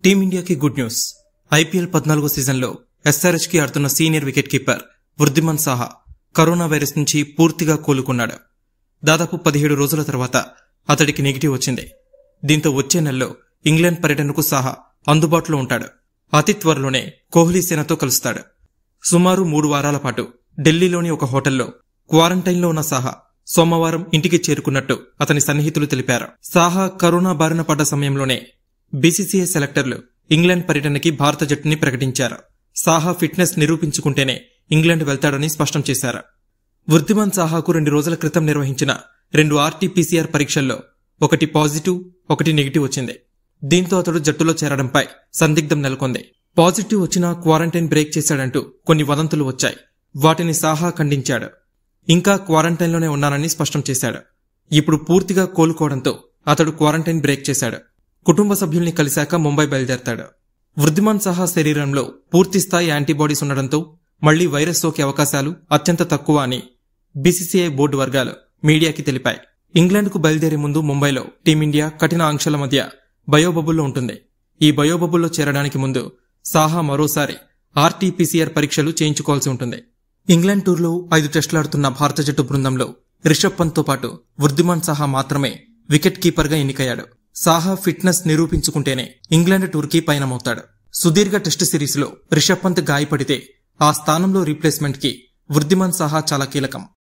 టీమిండియాకి good news IPL పద్నాలుగో సీజన్లో SRH కి ఆడుతున్న senior wicket keeper Wriddhiman Saha corona virus నుంచి పూర్తిగా కోలుకున్నాడు దాదాపు పదిహేడు రోజుల తర్వాత అతడికి నెగిటివ్ వచ్చింది దీంతో వచ్చే నెలలో ఇంగ్లాండ్ పర్యటనకు సాహా అందుబాటులో ఉంటాడు అతి త్వరలోనే కోహ్లీ సేనతో కలుస్తాడు సుమారు మూడు వారాల పాటు ఢిల్లీలోని ఒక హోటల్లో క్వారంటైన్లో ఉన్న సాహా సోమవారం ఇంటికి చేరుకున్నట్టు అతని సన్నిహితులు తెలిపారు సాహా కరోనా బారిన పడ్డ సమయంలోనే బీసీసీఐ సెలెక్టర్లు ఇంగ్లాండ్ పర్యటనకి భారత జట్టుని ప్రకటించారు సాహా ఫిట్నెస్ నిరూపించుకుంటేనే ఇంగ్లాండ్ వెళ్తాడని స్పష్టం చేశారు వృద్ధిమాన్ సాహాకు రెండు రోజుల క్రితం నిర్వహించిన రెండు ఆర్టీపీసీఆర్ పరీక్షల్లో ఒకటి పాజిటివ్ ఒకటి నెగిటివ్ వచ్చింది దీంతో అతడు జట్టులో చేరడంపై సందిగ్ధం నెలకొంది పాజిటివ్ వచ్చినా క్వారంటైన్ బ్రేక్ చేశాడంటూ కొన్ని వదంతులు వచ్చాయి వాటిని సాహా ఖండించాడు ఇంకా క్వారంటైన్లోనే ఉన్నానని స్పష్టం చేశాడు ఇప్పుడు పూర్తిగా కోలుకోవడంతో అతడు క్వారంటైన్ బ్రేక్ చేశాడు కుటుంబ సభ్యుల్ని కలిశాక ముంబై బయలుదేరతాడు వృద్ధిమాన్ సహా శరీరంలో పూర్తిస్థాయి యాంటీబాడీస్ ఉండడంతో మళ్లీ వైరస్ సోకే అవకాశాలు అత్యంత తక్కువ అని బీసీసీఐ బోర్డు వర్గాలు మీడియాకి తెలిపాయి ఇంగ్లాండ్కు బయలుదేరే ముందు ముంబైలో టీమిండియా కఠిన ఆంక్షల మధ్య బయోబబుల్లో ఉంటుంది ఈ బయోబబుల్లో చేరడానికి ముందు సాహా మరోసారి ఆర్టీపీసీఆర్ పరీక్షలు చేయించుకోవాల్సి ఉంటుంది ఇంగ్లాండ్ టూర్లో ఐదు టెస్టులాడుతున్న భారత జట్టు బృందంలో రిషబ్ పంత్తో పాటు వృద్ధిమాన్ సాహా మాత్రమే వికెట్ కీపర్గా ఎన్నికయ్యాడు సాహా ఫిట్నెస్ నిరూపించుకుంటేనే ఇంగ్లాండ్ టూర్కి పయనమవుతాడు సుదీర్ఘ టెస్టు సిరీస్లో రిషబ్ పంత్ గాయపడితే ఆ స్థానంలో రీప్లేస్మెంట్కి వృద్ధిమాన్ సాహా చాలా కీలకం